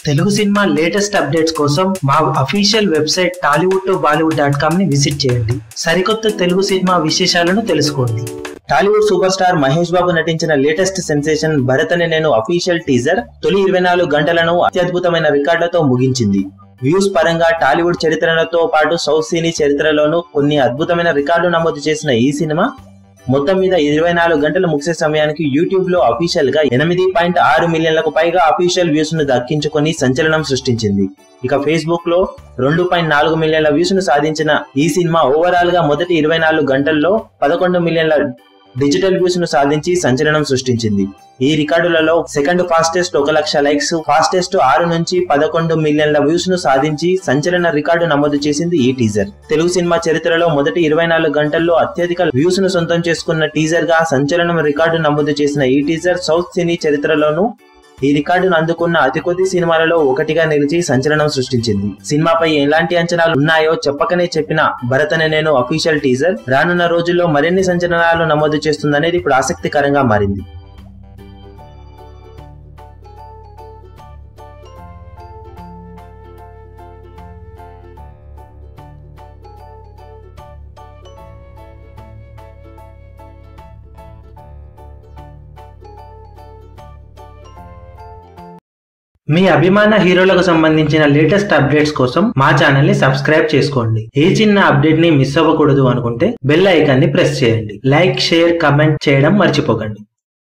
Telugu cinema latest updates కోసం మా official website Tollywood to Bollywood dot com ని విజిట్ చేయండి సరికొత్త తెలుగు సినిమా విశేషాలను తెలుసుకోండి టాలీవుడ్ సూపర్ స్టార్ మహేష్ బాబు నటించిన లేటెస్ట్ సెన్సేషన్ భరత్ అనే నేను అఫీషియల్ టీజర్ తొలి ఇరవై నాలుగు గంటలను అత్యద్భుతమైన రికార్డులతో ముగించింది వ్యూస్ పరంగా టాలీవుడ్ చరిత్రలతో పాటు సౌత్ సినీ చరిత్రలోనూ కొన్ని అద్భుతమైన రికార్డులు నమోదు చేసిన ఈ సినిమా మొత్తం మీద ఇరవై నాలుగు గంటలు ముగిసే సమయానికి యూట్యూబ్ లో అఫీషియల్ గా ఎనిమిది పాయింట్ ఆరు మిలియన్లకు పైగా అఫీషియల్ వ్యూస్ ను దక్కించుకొని సంచలనం సృష్టించింది ఇక ఫేస్బుక్ లో రెండు పాయింట్ నాలుగు మిలియన్ల వ్యూస్ ను సాధించిన ఈ సినిమా ఓవరాల్ గా మొదటి ఇరవై నాలుగు గంటల్లో పదకొండు మిలియన్ల డిజిటల్ వ్యూస్ ను సాధించి సంచలనం సృష్టించింది ఈ రికార్డులలో సెకండ్ ఫాస్టెస్ట్ ఒక లక్ష లైక్స్ ఫాస్టెస్ట్ ఆరు నుంచి పదకొండు మిలియన్ల వ్యూస్ ను సాధించి సంచలన రికార్డు నమోదు చేసింది ఈ టీజర్ తెలుగు సినిమా చరిత్రలో మొదటి ఇరవై నాలుగు గంటల్లో అత్యధిక వ్యూస్ ను సొంతం చేసుకున్న టీజర్ గా సంచలనం రికార్డు నమోదు చేసిన ఈ టీజర్ సౌత్ సినీ చరిత్రలోనూ ఈ రికార్డును అందుకున్న అతి కొద్ది సినిమాలలో ఒకటిగా నిలిచి సంచలనం సృష్టించింది సినిమాపై ఎలాంటి అంచనాలు ఉన్నాయో చెప్పకనే చెప్పిన భరత్ అనే నేను అఫీషియల్ టీజర్ రానున్న రోజుల్లో మరిన్ని సంచలనాలు నమోదు చేస్తుందనేది ఇప్పుడు ఆసక్తికరంగా మారింది మీ అభిమాన హీరోలకు సంబంధించిన లేటెస్ట్ అప్డేట్స్ కోసం మా ఛానల్ ని సబ్స్క్రైబ్ చేసుకోండి ఏ చిన్న అప్డేట్ ని మిస్ అవ్వకూడదు అనుకుంటే బెల్ ఐకాన్ ని ప్రెస్ చేయండి లైక్ షేర్ కమెంట్ చేయడం మర్చిపోకండి